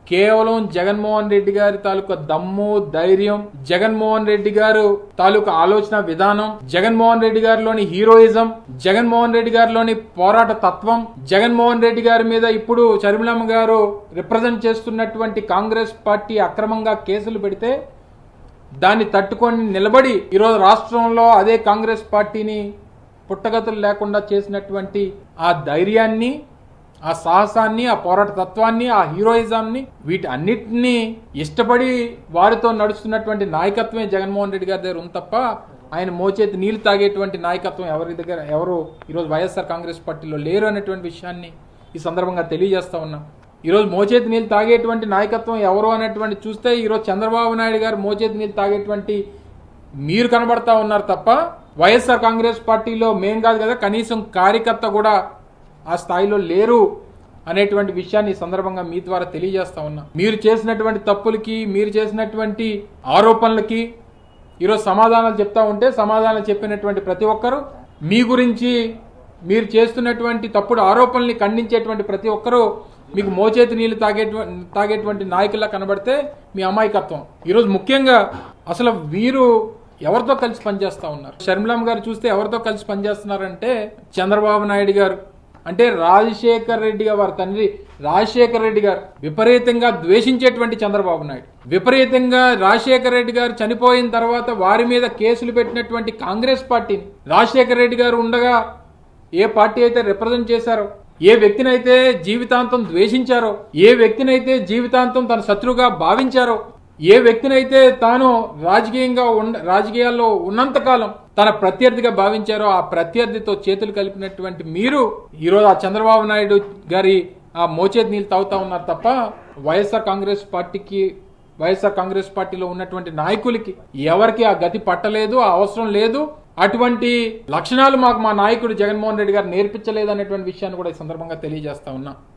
కేవలం జగన్మోహన్ రెడ్డి గారి తాలూకా దమ్ము ధైర్యం జగన్మోహన్ రెడ్డి గారు తాలూకా ఆలోచన విధానం జగన్మోహన్ రెడ్డి గారిలోని హీరోయిజం జగన్మోహన్ రెడ్డి గారిలోని పోరాట తత్వం జగన్మోహన్ రెడ్డి గారి మీద ఇప్పుడు చరిమిలమ్మ గారు రిప్రజెంట్ చేస్తున్నటువంటి కాంగ్రెస్ పార్టీ అక్రమంగా కేసులు పెడితే దాన్ని తట్టుకొని నిలబడి ఈరోజు రాష్ట్రంలో అదే కాంగ్రెస్ పార్టీని పుట్టగతులు లేకుండా చేసినటువంటి ఆ ధైర్యాన్ని ఆ సాహసాన్ని ఆ పోరాట తత్వాన్ని ఆ హీరోయిజాన్ని వీటి అన్నిటినీ ఇష్టపడి వారితో నడుస్తున్నటువంటి నాయకత్వమే జగన్మోహన్ రెడ్డి గారి దగ్గర ఉంది తప్ప ఆయన మోచేతి నీళ్లు తాగేటువంటి నాయకత్వం ఎవరి దగ్గర ఎవరు ఈరోజు వైఎస్ఆర్ కాంగ్రెస్ పార్టీలో లేరు అనేటువంటి విషయాన్ని ఈ సందర్భంగా తెలియజేస్తా ఉన్నాం ఈరోజు మోచేతి నీళ్ళు తాగేటువంటి నాయకత్వం ఎవరు అనేటువంటి చూస్తే ఈరోజు చంద్రబాబు నాయుడు గారు మోచేతి నీళ్ళు తాగేటువంటి మీరు కనబడతా ఉన్నారు తప్ప వైఎస్ఆర్ కాంగ్రెస్ పార్టీలో మేం కాదు కదా కనీసం కార్యకర్త కూడా ఆ స్థాయిలో లేరు అనేటువంటి విషయాన్ని ఈ సందర్భంగా మీ ద్వారా తెలియజేస్తా ఉన్నా మీరు చేసినటువంటి తప్పులకి మీరు చేసినటువంటి ఆరోపణలకి ఈరోజు సమాధానాలు చెప్తా ఉంటే సమాధానాలు చెప్పినటువంటి ప్రతి ఒక్కరూ మీ గురించి మీరు చేస్తున్నటువంటి తప్పుడు ఆరోపణల్ని ఖండించేటువంటి ప్రతి ఒక్కరూ మీకు మోచేతి నీళ్లు తాగేటువంటి తాగేటువంటి నాయకుల్లా కనబడితే మీ అమాయకత్వం ఈరోజు ముఖ్యంగా అసలు వీరు ఎవరితో కలిసి పనిచేస్తా ఉన్నారు షర్మిలమ్మ గారు చూస్తే ఎవరితో కలిసి పనిచేస్తున్నారంటే చంద్రబాబు నాయుడు గారు అంటే రాజశేఖర్ రెడ్డి గారు వారి తండ్రి రాజశేఖర్ రెడ్డి గారు విపరీతంగా ద్వేషించేటువంటి చంద్రబాబు నాయుడు విపరీతంగా రాజశేఖర్ రెడ్డి గారు చనిపోయిన తర్వాత వారి మీద కేసులు పెట్టినటువంటి కాంగ్రెస్ పార్టీని రాజశేఖర్ రెడ్డి గారు ఉండగా ఏ పార్టీ అయితే రిప్రజెంట్ చేశారో ఏ వ్యక్తినైతే జీవితాంతం ద్వేషించారో ఏ వ్యక్తినైతే జీవితాంతం తన శత్రువుగా భావించారో ఏ వ్యక్తినైతే తాను రాజకీయంగా ఉండ రాజకీయాల్లో ఉన్నంత కాలం తన ప్రత్యర్థిగా భావించారో ఆ ప్రత్యర్థితో చేతులు కలిపినటువంటి మీరు ఈరోజు ఆ చంద్రబాబు నాయుడు గారి ఆ మోచేతి నీళ్ళు తాగుతా ఉన్నారు తప్ప వైఎస్ఆర్ కాంగ్రెస్ పార్టీకి వైఎస్ఆర్ కాంగ్రెస్ పార్టీలో ఉన్నటువంటి నాయకులకి ఎవరికి ఆ గతి పట్టలేదు ఆ అవసరం లేదు అటువంటి లక్షణాలు మాకు మా నాయకుడు జగన్మోహన్ రెడ్డి గారు నేర్పించలేదు అనేటువంటి విషయాన్ని కూడా ఈ సందర్భంగా తెలియజేస్తా ఉన్నా